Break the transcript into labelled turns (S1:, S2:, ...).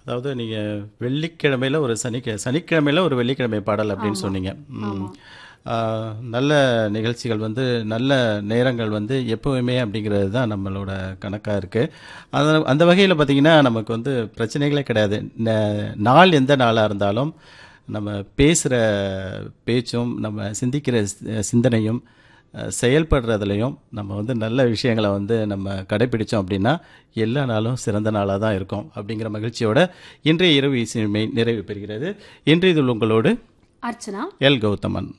S1: அதாவது நீங்கள் வெள்ளிக்கிழமையில் ஒரு சனிக்க சனிக்கிழமையில் ஒரு வெள்ளிக்கிழமை பாடல் அப்படின்னு சொன்னீங்க ம். ஆ, நல்ல நிகழ்ச்சிகள் வந்து நல்ல நேரங்கள் வந்து எப்போவுமே அப்படிங்கிறது தான் நம்மளோட கணக்காக இருக்குது அந்த அந்த வகையில் பார்த்திங்கன்னா நமக்கு வந்து பிரச்சனைகளே கிடையாது ந- நாள் எந்த நாளாக இருந்தாலும் நம்ம பேசுகிற பேச்சும் நம்ம சிந்திக்கிற சி- சிந்தனையும் அஹ், செயல்படுறதுலையும் நம்ம வந்து நல்ல விஷயங்களை வந்து நம்ம கடைபிடிச்சோம் அப்படின்னா எல்லா நாளும் சிறந்த நாளாக தான் இருக்கும் அப்படிங்கிற மகிழ்ச்சியோட இன்றைய இரவு இசைமை நிறைவு பெறுகிறது இன்றைய உங்களோடு
S2: அர்ச்சனா
S1: எல் கௌதமன்